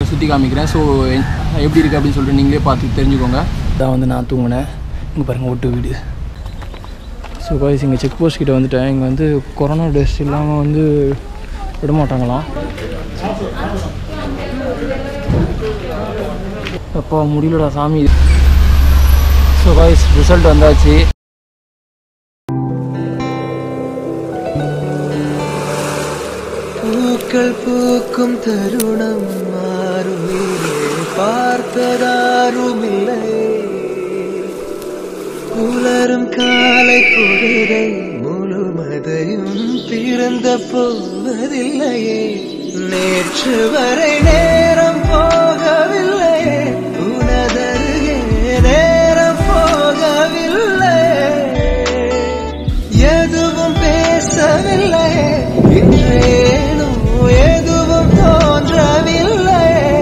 வந்து சுற்றி காமிக்கிறேன் ஸோ எப்படி இருக்குது அப்படின்னு சொல்லிட்டு நீங்களே பார்த்து தெரிஞ்சுக்கோங்க இதான் வந்து நான் தூங்கினேன் இங்கே பாருங்கள் ஒட்டு வீடு ஸோ காய்ஸ் இங்கே செக் போஸ்ட் கிட்ட வந்துட்டேன் இங்கே வந்து கொரோனா டெஸ்ட் இல்லாமல் வந்து விட மாட்டாங்களாம் அப்பா முடியலடா சாமி ஸோ காய்ஸ் ரிசல்ட் வந்தாச்சு பூக்கள் பூக்கும் தருணம் மாறுவீரே பார்த்ததாருமில்லை புலரும் காலை பொழுதை முழுமதையும் பிறந்த போவதில்லையே நேற்று வரை நேரம் போகவில்லையே உனதருகே நேரம் போகவில்லை எதுவும் பேசவில்லை இன்றேனோ எதுவும் தோன்றவில்லை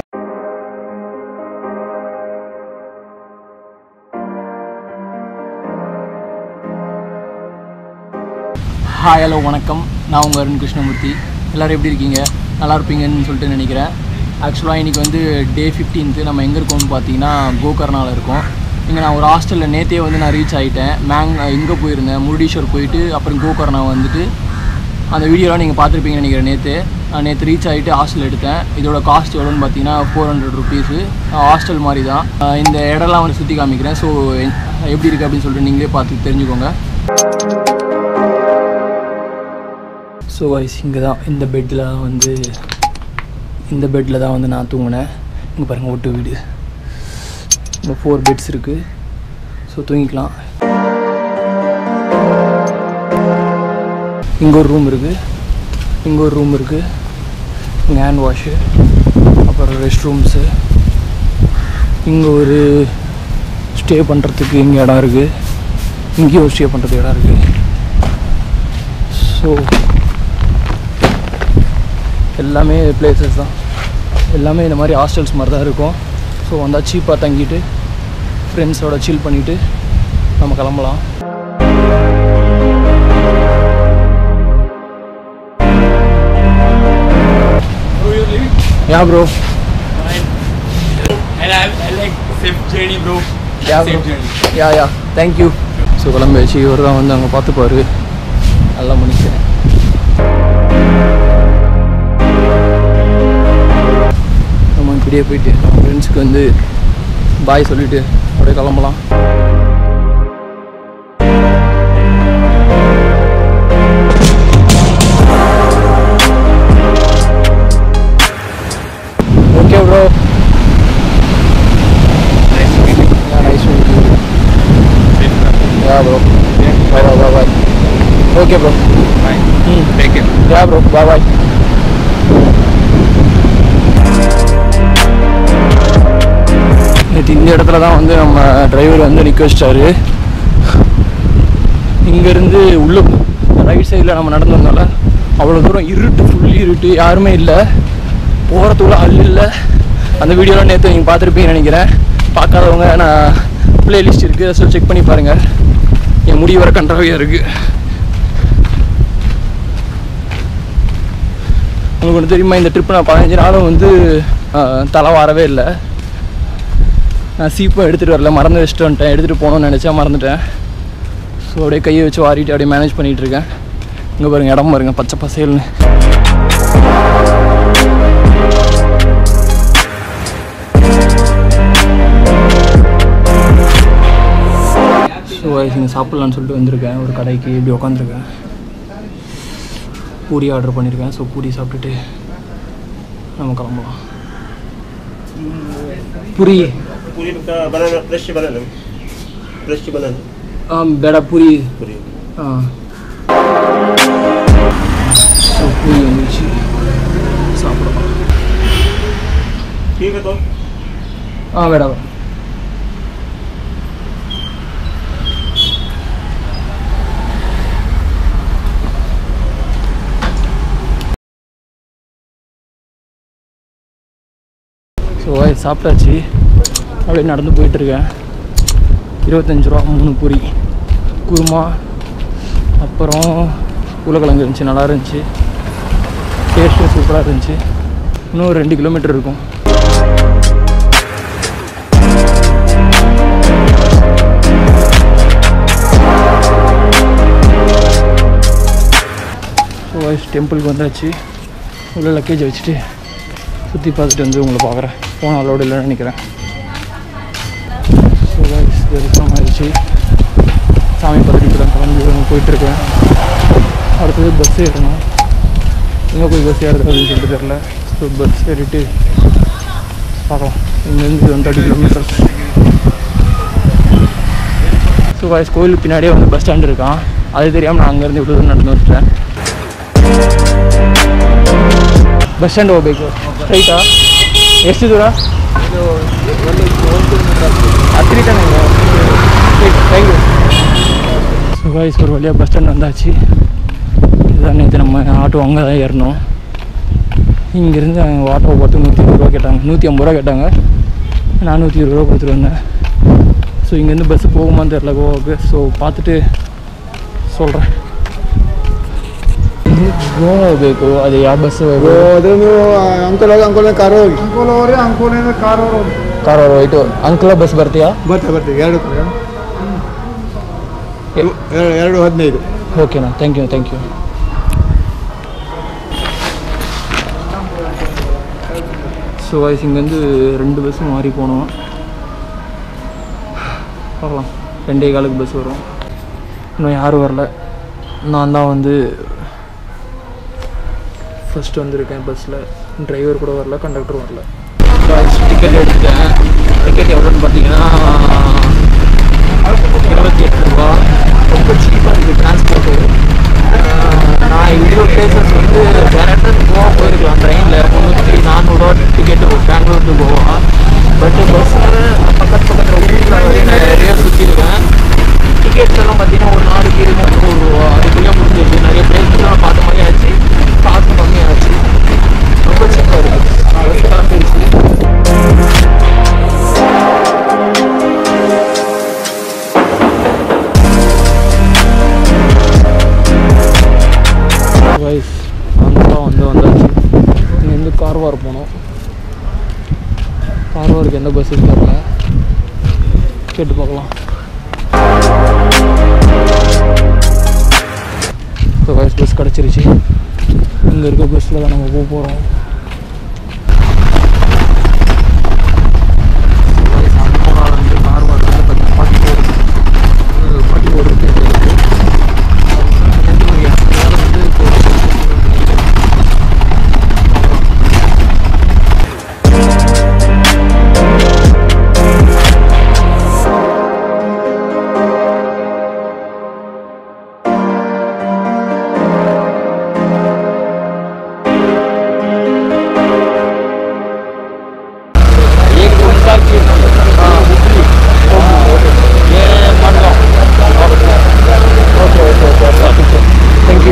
ஹாய் ஹலோ வணக்கம் நான் உங்கள் அருண் கிருஷ்ணமூர்த்தி எல்லோரும் எப்படி இருக்கீங்க நல்லா இருப்பீங்கன்னு சொல்லிட்டு நினைக்கிறேன் ஆக்சுவலாக இன்றைக்கி வந்து டே ஃபிஃப்டீன்த்து நம்ம எங்கே இருக்கோம்னு பார்த்தீங்கன்னா கோகர்னாவில் இருக்கோம் இங்கே நான் ஒரு ஹாஸ்டலில் நேற்றே வந்து நான் ரீச் ஆகிட்டேன் மேங் இங்கே போயிருந்தேன் முருடீஸ்வர் போயிட்டு அப்புறம் கோகர்னா வந்துட்டு அந்த வீடியோலாம் நீங்கள் பார்த்துருப்பீங்கன்னு நினைக்கிறேன் நேற்று நான் நேற்று ரீச் ஆகிட்டு ஹாஸ்டல் எடுத்தேன் இதோட காஸ்ட் எவ்வளோன்னு பார்த்தீங்கன்னா ஃபோர் ஹண்ட்ரட் ருபீஸு ஹாஸ்டல் மாதிரி தான் அஹ் இந்த இடம்லாம் வந்து சுற்றி காமிக்கிறேன் ஸோ எப்படி இருக்குது அப்படின்னு சொல்லிட்டு நீங்களே பார்த்து தெரிஞ்சுக்கோங்க ஸோ வைஸ் இங்கே தான் இந்த பெட்டில் வந்து இந்த பெட்டில் தான் வந்து நான் தூங்கினேன் இங்கே பாருங்கள் ஒட்டு வீடு இந்த ஃபோர் பெட்ஸ் இருக்குது ஸோ தூங்கிக்கலாம் இங்கே ஒரு ரூம் இருக்குது இங்கே ஒரு ரூம் இருக்குது இங்கே ஹேண்ட் வாஷு அப்புறம் ரெஸ்ட் ரூம்ஸு இங்கே ஒரு ஸ்டே பண்ணுறதுக்கு இங்கே இடம் இருக்குது இங்கேயும் ஒரு ஸ்டே பண்ணுறதுக்கு இடம் இருக்குது ஸோ எல்லாமே பிளேசஸ் தான் எல்லாமே இந்த மாதிரி ஹாஸ்டல்ஸ் மாதிரி தான் இருக்கும் ஸோ வந்தால் சீப்பாக தங்கிட்டு ஃப்ரெண்ட்ஸோட சில் பண்ணிவிட்டு நம்ம கிளம்பலாம் yeah bro And I, I like safe journey, bro. Yeah safe bro journey. Yeah yeah thank you so கிளம்பியாச்சு இவர் தான் வந்து அங்கே பார்த்துப்பாரு நல்லா மனுஷன் நம்ம இப்படியே போயிட்டு நம்ம ஃப்ரெண்ட்ஸுக்கு வந்து பாய் சொல்லிட்டு அப்படியே கிளம்பலாம் okay bro Nice to meet you. Yeah, nice to meet you. Safe travel. Yeah, bro. Bye, bye, bye, bye. Okay, bro. Bye. Hmm. Take care. Yeah, bro. Bye, bye. நேற்று இந்த இடத்துல தான் வந்து நம்ம டிரைவர் வந்து நிற்க வச்சிட்டாரு இங்கேருந்து உள்ள ரைட் சைடில் நம்ம நடந்து வந்தோம்ல அவ்வளோ தூரம் இருட்டு ஃபுல் இருட்டு யாருமே இல்லை போகிறதுக்குள்ள அல் இல்லை அந்த வீடியோலாம் நேற்று நீங்கள் பார்த்துருப்பீங்கன்னு நினைக்கிறேன் பார்க்காதவங்க நான் பிளேலிஸ்ட் இருக்குது அதை சொல்லி செக் பண்ணி பாருங்கள் என் முடி வர கன்றாவியாக இருக்குது உங்களுக்கு ஒன்று தெரியுமா இந்த ட்ரிப் நான் பதினஞ்சு நாளும் வந்து ஆஹ், தலை வாரவே இல்லை நான் சீப்பும் எடுத்துகிட்டு வரல மறந்து வச்சுட்டு வந்துட்டேன் எடுத்துகிட்டு போகணும்னு நினச்சா மறந்துட்டேன் ஸோ அப்படியே கையை வச்சு வாரிட்டு அப்படியே மேனேஜ் பண்ணிகிட்டு இருக்கேன் இங்கே பாருங்க இடம் பாருங்க பச்சை பசேல்னு ஸோ இங்கே சாப்பிட்லான்னு சொல்லிட்டு வந்திருக்கேன் ஒரு கடைக்கு இப்படி உட்காந்துருக்கேன் பூரி ஆர்டர் பண்ணியிருக்கேன் ஸோ பூரி சாப்பிட்டுட்டு நம்ம கிளம்பலாம் பூரி पूरी का बनाना फ्रेश बनाना फ्रेश बनाना ஆ பேடா பூரி पूरी ஆ ஸோ பூரி வந்துருச்சு சாப்பிடலாம் ठीक है तो ஆ வேடா ஸோ சாப்பிட்டாச்சு அப்படியே நடந்து போயிட்டுருக்கேன் இருபத்தஞ்சி ரூபா மூணு பூரி குருமா அப்புறம் உருளைக்கிழங்கு இருந்துச்சு நல்லா இருந்துச்சு டேஸ்ட்டும் சூப்பராக இருந்துச்சு இன்னும் ஒரு ரெண்டு கிலோமீட்டர் இருக்கும் ஸோ வாய்ஸ் டெம்பிளுக்கு வந்தாச்சு உள்ள லக்கேஜ் வச்சுட்டு சுற்றி பார்த்துட்டு வந்து உங்களை பார்க்குறேன் ஃபோன் அலோடு இல்லைன்னு நினைக்கிறேன் ஸோ வாய்ஸ் தரிசனம் ஆயிடுச்சு சாமி பார்த்துட்டு இப்போ தான் கிளம்பி போயிட்டுருக்கேன் அடுத்தது பஸ் ஏறணும் எங்கே போய் பஸ் ஏறுறது அப்படின்னு சொல்லிட்டு தெரில ஸோ பஸ் ஏறிட்டு பார்க்கலாம் இங்கேருந்து ஒன் தேர்ட்டி கிலோமீட்டர்ஸ் ஸோ வாய்ஸ் கோயிலுக்கு பின்னாடியே வந்து பஸ் ஸ்டாண்ட் இருக்கான் அது தெரியாமல் நான் அங்கேருந்து இவ்வளோ தூரம் நடந்து வந்துட்டேன் ಬಸ್ ಸ್ಟ್ಯಾಂಡ್ ಹೋಗ್ಬೇಕು ಸ್ಟ್ರೈಟಾ ಎಷ್ಟು ದೂರ ಹತ್ತಿರ தானே ಥ್ಯಾಂಕ್ ಯು ஸோ காய்ஸ் ஒரு வழியாக பஸ் ஸ்டாண்ட் வந்தாச்சு இதுதான் நேற்று நம்ம ஆட்டோ அங்கே தான் ஏறணும் இங்கேருந்து அங்கே ஆட்டோ பார்த்து நூற்றி இருபது ரூபா கேட்டாங்க நூற்றி ஐம்பது ரூபா கேட்டாங்க நான் நூற்றி இருபது ரூபா கொடுத்துட்டு வந்தேன் ஸோ இங்கேருந்து பஸ்ஸு போகுமான்னு தெரில கோவாவுக்கு ஸோ பார்த்துட்டு சொல்கிறேன் ಗೋವಾ ಹೋಗ್ಬೇಕು ಅದು ಯಾವ ಬಸ್ ಅದು ನೀವು ಅಂಕಲ್ ಹೋಗಿ ಅಂಕಲ್ ಕಾರ್ ಹೋಗಿ ಅಂಕಲ್ ಅವ್ರಿ ಅಂಕಲ್ ಕಾರ್ ಅವ್ರು ಕಾರ್ ಹೋಯ್ತು ಅಂಕಲ ಬಸ್ ಬರ್ತೀಯಾ ಬರ್ತೆ ಬರ್ತೆ ಎರಡು ಎರಡು ಎರಡು ಹದಿನೈದು ஓகேண்ணா தேங்க்யூ தேங்க்யூ ஸோ வாய்ஸ் இங்கேருந்து ரெண்டு பஸ்ஸும் மாறி போனோம் பார்க்கலாம் ரெண்டே காலுக்கு பஸ் வரும் இன்னும் யாரும் வரல நான் தான் வந்து ஃபஸ்ட்டு வந்திருக்கேன் பஸ்ஸில் டிரைவர் கூட வரல கண்டக்டரும் வரல டிக்கெட் எடுத்துட்டேன் டிக்கெட் எவ்வளோன்னு பார்த்தீங்கன்னா இருபத்தி எட்டு ரூபா ரொம்ப சீப்பாக இருக்குது டிரான்ஸ்போர்ட்டு நான் இவ்வளோ பிளேசஸ் வந்து டேரக்டாக கோவா போயிருக்கலாம் ட்ரெயினில் முந்நூற்றி நானூறுரூவா ticket Bangalore to Goa but பஸ்ஸில் பக்கத்து பக்கத்தில் ஊரில் நிறைய சுற்றிருக்கேன் டிக்கெட்ஸ் எல்லாம் பார்த்தீங்கன்னா ஒரு நாளைக்கு முந்நூறு ரூபா அதுக்குள்ளே முடிஞ்சிருச்சு நிறைய பிளேஸ்லாம் பார்த்த மாதிரி ஆச்சு காசு கம்மியாச்சு ரொம்ப சீப்பாக இருக்குது பஸ் கிளம்பிடுச்சு வைஸ் அங்கெல்லாம் வந்து வந்தாச்சு இங்கேருந்து கார்வார் போனோம் கார்வாருக்கு எந்த பஸ் இருக்காருல கேட்டு பார்க்கலாம் இப்போ வைஸ் பஸ் கிடச்சிருச்சு இங்கே இருக்க பஸ்ஸில் தான் நம்ம போக போகிறோம் வந்து கார்வார் வந்து பாட்டி போர் பாட்டி போர் இருக்குது Thank you.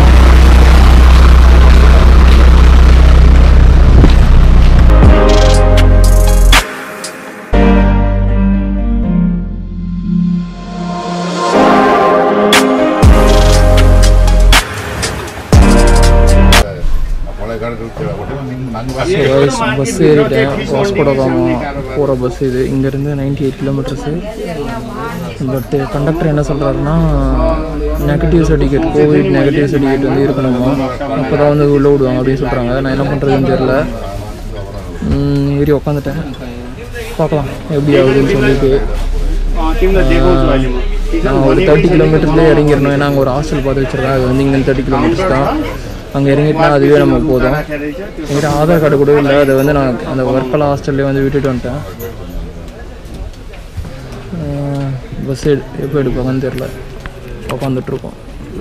பஸ் ஏறிட்டேன் வாஸ்கோடகாமா போகிற பஸ் இது இங்கேருந்து ninety eight kilometres but conductor என்ன சொல்கிறாருன்னா negative certificate Covid negative certificate வந்து இருக்கணுமா அப்போ தான் வந்து உள்ளே விடுவாங்க அப்படின்னு சொல்கிறாங்க நான் என்ன பண்ணுறதுன்னு தெரில ம், ஏறி உக்காந்துட்டேன் பார்க்கலாம் எப்படி ஆகுதுன்னு சொல்லிட்டு நான் ஒரு தேர்ட்டி கிலோமீட்டர்ஸ்லேயே இறங்கிடணும் ஏன்னா அங்கே ஒரு ஹாஸ்டல் பார்த்து வச்சிருக்கேன் அது வந்து இங்கே தேர்ட்டி கிலோமீட்டர்ஸ் தான் அங்கே இறங்கிட்டா அதுவே நமக்கு போதும் என்கிட்ட ஆதார் கார்டு கூட இல்லை அதை வந்து நான் அந்த ஒர்க்கெல்லாம் ஹாஸ்டல்லே வந்து விட்டுட்டு வந்துட்டேன் பஸ் எப்போ எடுப்பாங்கன்னு தெரில உட்காந்துட்ருக்கோம்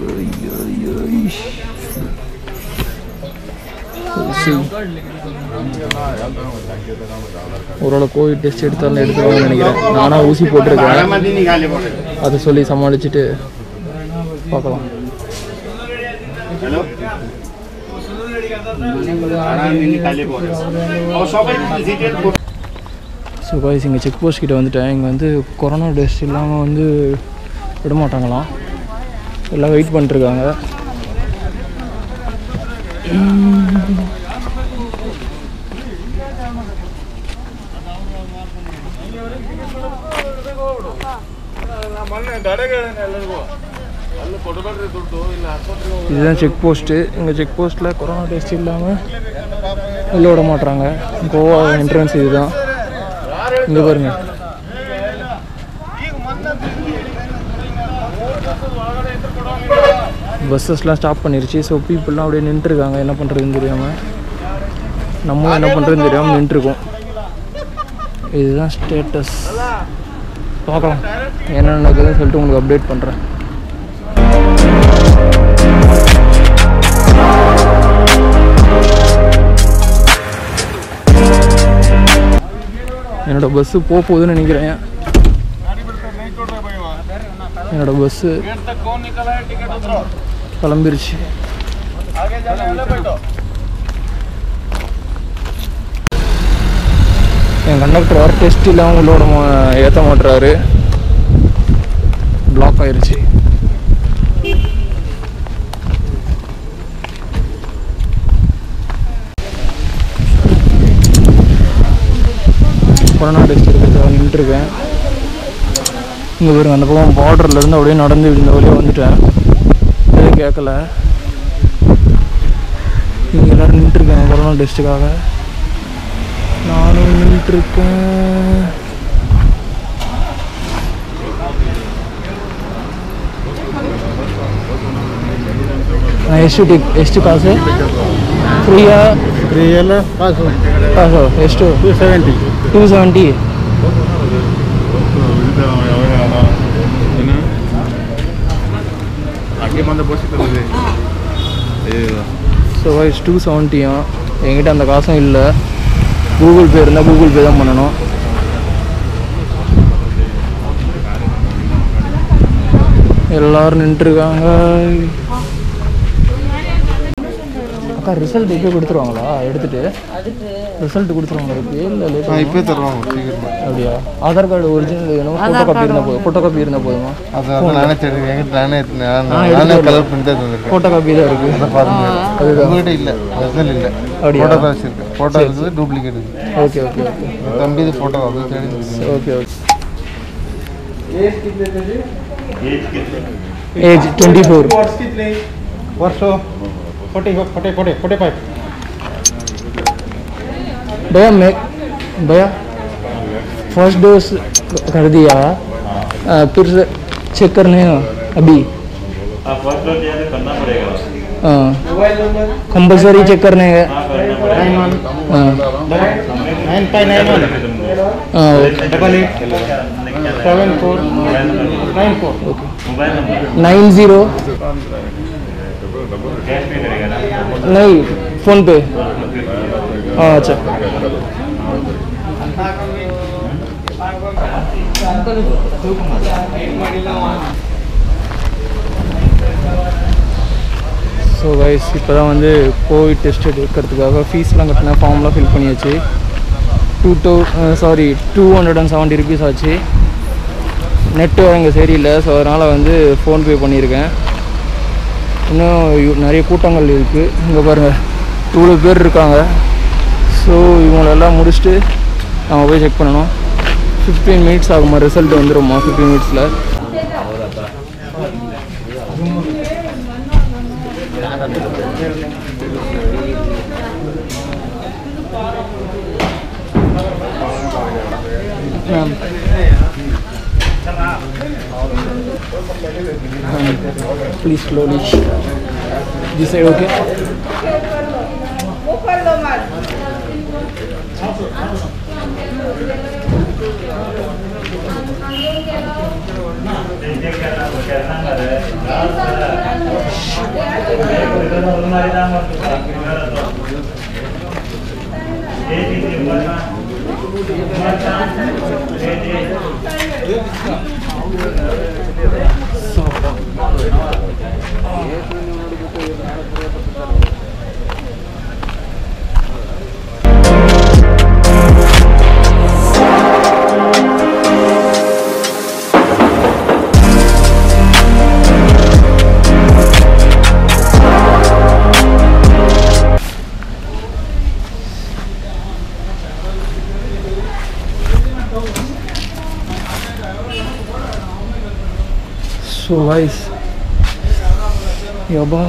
ஒருவேளை கோவிட் டெஸ்ட் எடுத்தாலும் எடுத்துருவாங்கன்னு நினைக்கிறேன் நானாக ஊசி போட்டிருக்கேன் அதை சொல்லி சமாளிச்சுட்டு பார்க்கலாம் ஸோ காய்ஸ் இங்கே செக் போஸ்ட் கிட்ட வந்துட்டேன் இங்கே வந்து கொரோனா டெஸ்ட் இல்லாமல் வந்து விட மாட்டாங்களாம் எல்லாம் வெயிட் பண்ணிட்டுருக்காங்க இதுதான் செக் போஸ்ட்டு இங்கே செக் போஸ்ட்டில் கொரோனா டெஸ்ட் இல்லாமல் உள்ளே விட மாட்றாங்க கோவா என்ட்ரன்ஸ் இதுதான் இங்கே பாருங்க பஸ்ஸஸ்லாம் ஸ்டாப் பண்ணிருச்சு ஸோ பீப்புளெலாம் அப்படியே நின்றுருக்காங்க என்ன பண்ணுறதுன்னு தெரியாமல் நம்மளும் என்ன பண்ணுறதுன்னு தெரியாமல் நின்றுருக்கோம் இதுதான் ஸ்டேட்டஸ் பார்க்கலாம் என்ன நடக்குதுன்னு சொல்லிட்டு உங்களுக்கு அப்டேட் பண்ணுறேன் என்னோட பஸ்ஸு போக போகுதுன்னு நினைக்கிறேன் என்னோட பஸ்ஸு கிளம்பிருச்சு என் கண்டக்டர் வேறு டெஸ்ட் இல்லாமல் உள்ளோட ஏற்ற மாட்டுறாரு பிளாக் ஆயிருச்சு கொரோனா டெஸ்ட் இருக்கிறதுக்காக நின்றுருக்கேன் இங்கே பாருங்க அந்த பக்கம் பார்டர்லேருந்து அப்படியே நடந்து இப்படி இந்த வழியாக வந்துட்டேன் எதுவும் கேட்கல இங்கே எல்லோரும் நின்றுருக்காங்க கொரோனா டெஸ்ட்டுக்காக நானும் நின்றுருக்கேன் ಎಷ್ಟು ಟಿಕ್ ಎಷ್ಟು ಕಾಸು ಫ್ರೀಯಾ ಎಲ್ಲ ಪಾಸು ಕಾಸು ಎಷ್ಟು ಟೂ ಸೆವೆಂಟಿ ಟೂ ಸೆವೆಂಟಿ அங்கே வந்த போச்சு ஸோ வைஸ் டூ செவன்ட்டியும் என்கிட்ட அந்த காசும் இல்லை கூகுள் பே இருந்தால் கூகுள் பே தான் பண்ணணும் எல்லாரும் நின்றுருக்காங்க அக்கா ரிசல்ட் இப்போ கொடுத்துருவாங்களா எடுத்துட்டு ரிசல்ட் கொடுத்துருவாங்களா இப்போ இல்லை லேட் இப்போ தருவாங்க சீக்கிரமா அப்படியா ஆதார் கார்டு ஒரிஜினல் வேணும் ஃபோட்டோ காப்பி இருந்தால் போதும் ஃபோட்டோ காப்பி இருந்தால் போதுமா அது வந்து நானே தேடி எங்கிட்ட நானே நான் ஆ, நானே எடுத்துட்டு கலர் பண்ணி தான் தந்திருக்கேன் ஃபோட்டோ காப்பி தான் இருக்குது அதை பாருங்க அதுதான். உங்ககிட்ட இல்லை ஒரிஜினல் இல்லை அப்படியா? ஃபோட்டோ தான் வச்சிருக்கேன் ஃபோட்டோ இருக்குது டூப்ளிகேட் இருக்குது ஓகே ஓகே ஓகே தம்பி இது ஃபோட்டோ அது தேடி தந்திருக்கேன். Okay okay age twenty four वर्ष forty forty forty forty five भैया मैं भैया फर्स्ट डोज कर दिया आ, फिर से चेक करने हैं अभी फर्स्ट डोज याद करना पड़ेगा कंपलसरी चेक करने हैं नाइन वन हाँ नाइन फाइव नाइन वन हाँ, okay double eight seven four nine four mobile number nine zero cash pay करेगा ना नहीं फ़ोन पे हाँ अच्छा ஸோ கைஸ் இப்போ தான் வந்து கோவிட் டெஸ்ட் எடுக்கிறதுக்காக ஃபீஸ்லாம் கட்டின ஃபார்ம்லாம் ஃபில் பண்ணியாச்சு two two sorry two hundred and seventy rupees ஆச்சு நெட்டு இங்கே சரியில்லை ஸோ அதனால் வந்து ஃபோன்பே பண்ணியிருக்கேன் இன்னும் யு- நிறைய கூட்டங்கள் இருக்குது இங்கே பாருங்கள் இவ்வளோ பேர் இருக்காங்க ஸோ இவங்களெல்லாம் முடிச்சுட்டு நம்ம போய் செக் பண்ணணும் ஃபிஃப்டீன் மினிட்ஸ் ஆகுமா ரிசல்ட் வந்துருமா ஃபிஃப்டீன் மினிட்ஸில் ma'am please slowly this side okay so வாய்ஸ் யப்பா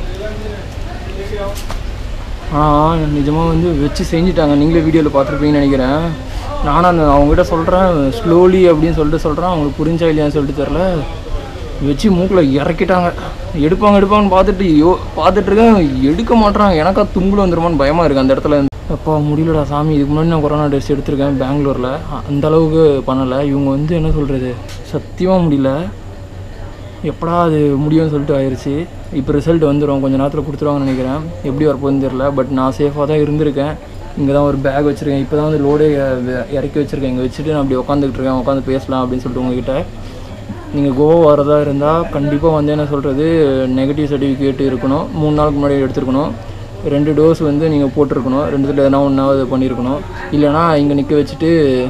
ஆ நிஜமாக வந்து வச்சு செஞ்சுட்டாங்க நீங்களே வீடியோவில் பார்த்துருப்பீங்கன்னு நினைக்கிறேன் நானும் அந்த அவங்ககிட்ட சொல்கிறேன் ஸ்லோலி அப்படின்னு சொல்லிட்டு சொல்கிறேன் அவங்களுக்கு புரிஞ்சா இல்லையான்னு சொல்லிட்டு தெரில வச்சு மூக்கில் இறக்கிட்டாங்க எடுப்பாங்க எடுப்பாங்கன்னு பார்த்துட்டு யோ பார்த்துட்டு இருக்கேன் எடுக்க மாட்றாங்க எனக்கா தும்புல வந்துருமான்னு பயமாக இருக்குது அந்த இடத்துல அப்பா முடியலடா சாமி இதுக்கு முன்னாடி நான் கொரோனா டெஸ்ட் எடுத்திருக்கேன் பெங்களூரில் அந்த அளவுக்கு பண்ணலை இவங்க வந்து என்ன சொல்கிறது சத்தியமாக முடியல எப்படா அது முடியும்னு சொல்லிட்டு ஆயிடுச்சு இப்போ ரிசல்ட் வந்துடும் கொஞ்சம் நேரத்தில் கொடுத்துருவாங்கன்னு நினைக்கிறேன் எப்படி வரப்போகுதுன்னு தெரில பட் நான் சேஃபாக தான் இருந்திருக்கேன் இங்கே தான் ஒரு பேக் வச்சுருக்கேன் இப்போ தான் வந்து லோடே இறக்கி வச்சுருக்கேன் இங்கே வச்சுட்டு நான் அப்படி உட்காந்துக்கிட்டு இருக்கேன் உட்காந்து பேசலாம் அப்படின்னு சொல்லிட்டு உங்ககிட்ட நீங்கள் கோவா வரதா இருந்தால் கண்டிப்பாக வந்து என்ன சொல்கிறது நெகட்டிவ் சர்டிஃபிகேட் இருக்கணும் மூணு நாளுக்கு முன்னாடி எடுத்துருக்கணும் ரெண்டு டோஸ் வந்து நீங்கள் போட்டிருக்கணும் ரெண்டுத்தில் எதனா ஒன்றாவது பண்ணியிருக்கணும் இல்லைனா இங்கே நிற்க வச்சுட்டு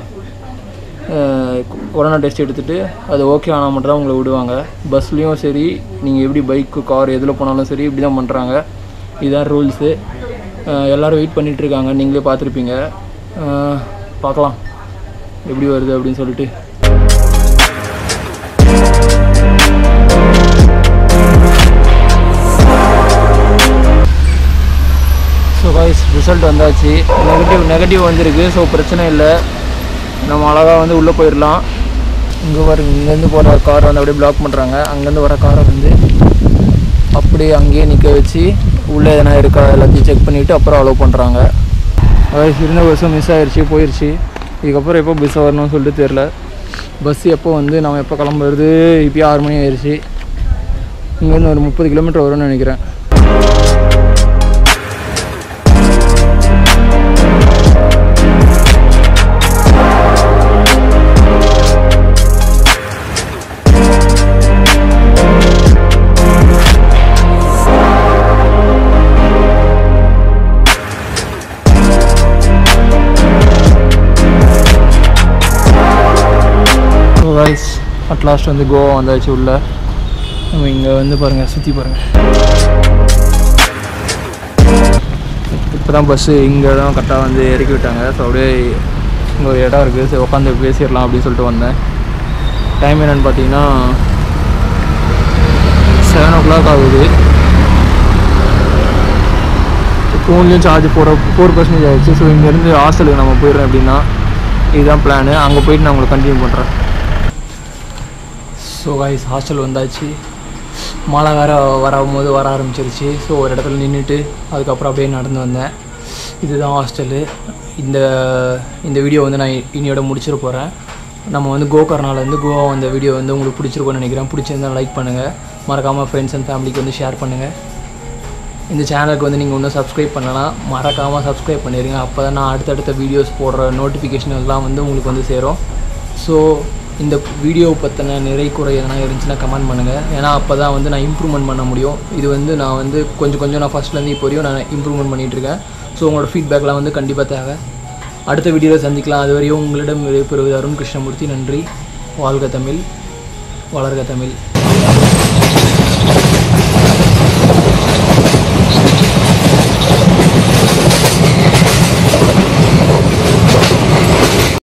கொரோனா டெஸ்ட் எடுத்துகிட்டு அது ஓகே ஆனால் மட்டும் தான் உங்களை விடுவாங்க பஸ்லேயும் சரி நீங்கள் எப்படி பைக்கு கார் எதில் போனாலும் சரி இப்படி தான் பண்ணுறாங்க இதுதான் ரூல்ஸு எல்லோரும் வெயிட் பண்ணிட்டு இருக்காங்க நீங்களே பார்த்துருப்பீங்க அஹ், பார்க்கலாம் எப்படி வருது அப்படின்னு சொல்லிட்டு ஸோ காய்ஸ் ரிசல்ட் வந்தாச்சு நெகட்டிவ் நெகட்டிவ் வந்திருக்கு ஸோ பிரச்சனை இல்லை நம்ம அழகாக வந்து உள்ளே போயிடலாம் இங்கே வர இங்கேருந்து போகிற கார் வந்து அப்படியே பிளாக் பண்ணுறாங்க அங்கேருந்து வர காரை வந்து அப்படியே அங்கேயே நிற்க வச்சு உள்ளே எதனா இருக்கா எல்லாத்தையும் செக் பண்ணிவிட்டு அப்புறம் அலோவ் பண்ணுறாங்க அதாவது இருந்த பஸ்ஸும் மிஸ் ஆயிடுச்சு போயிடுச்சு இதுக்கப்புறம் எப்போ பஸ் வரணும்னு சொல்லிட்டு தெரில பஸ் எப்போ வந்து நம்ம எப்போ கிளம்புறது இப்போயே ஆறு மணி ஆயிடுச்சு இங்கேருந்து ஒரு முப்பது கிலோமீட்டர் வரும்னு நினைக்கிறேன் ஸோ ரைஸ் அட் லாஸ்ட் வந்து கோவா வந்தாச்சு உள்ள நம்ம இங்கே வந்து பாருங்கள் சுற்றி பாருங்கள் இப்போ தான் பஸ்ஸு இங்கே தான் கரெக்டாக வந்து இறக்கி விட்டாங்க ஸோ அப்படியே இங்கே ஒரு இடம் இருக்குது சரி உட்காந்து பேசிடலாம் அப்படின்னு சொல்லிட்டு வந்தேன் டைம் என்னென்னு பார்த்தீங்கன்னா செவன் ஓ கிளாக் ஆகுது ஃபோன்லேயும் சார்ஜ் போட ஃபோர் பர்சன்டேஜ் ஆயிடுச்சு ஸோ இங்கேருந்து ஹாஸ்டலுக்கு நம்ம போயிடுறோம் அப்படின்னா இதுதான் பிளானு அங்கே போயிட்டு நான் உங்களுக்கு கண்டினியூ பண்ணுறேன் ஸோ கைஸ் ஹாஸ்டல் வந்தாச்சு மழை வேறு வரும்போது வர ஆரம்பிச்சிருச்சு ஸோ ஒரு இடத்துல நின்றுட்டு அதுக்கப்புறம் அப்படியே நடந்து வந்தேன் இதுதான் ஹாஸ்டலு இந்த இந்த வீடியோ வந்து நான் இனியோட முடிச்சிட போகிறேன் நம்ம வந்து கோகர்னால வந்து கோவா வந்த வீடியோ வந்து உங்களுக்கு பிடிச்சிருக்கும்னு நினைக்கிறேன் பிடிச்சிருந்தா லைக் பண்ணுங்கள் மறக்காமல் ஃப்ரெண்ட்ஸ் அண்ட் ஃபேமிலிக்கு வந்து ஷேர் பண்ணுங்கள் இந்த சேனலுக்கு வந்து நீங்கள் இன்னும் சப்ஸ்கிரைப் பண்ணலாம் மறக்காமல் சப்ஸ்கிரைப் பண்ணிடுங்க அப்போ தான் நான் அடுத்தடுத்த வீடியோஸ் போடுற நோட்டிஃபிகேஷன் எல்லாம் வந்து உங்களுக்கு வந்து சேரும் ஸோ இந்த வீடியோ பற்றின நிறை குறை எதனா இருந்துச்சுன்னா கமெண்ட் பண்ணுங்கள் ஏன்னா அப்போ தான் வந்து நான் இம்ப்ரூவ்மெண்ட் பண்ண முடியும் இது வந்து நான் வந்து கொஞ்சம் கொஞ்சம் நான் ஃபஸ்ட்லேருந்து இப்போ வரையும் நான் இம்ப்ரூவ்மெண்ட் பண்ணிகிட்ருக்கேன் ஸோ உங்களோட ஃபீட்பேக்லாம் வந்து கண்டிப்பாக தேவை அடுத்த வீடியோவில் சந்திக்கலாம் அது வரையும் உங்களிடம் விடைபெறுவது அருண் கிருஷ்ணமூர்த்தி நன்றி வாழ்க தமிழ் வளர்க தமிழ்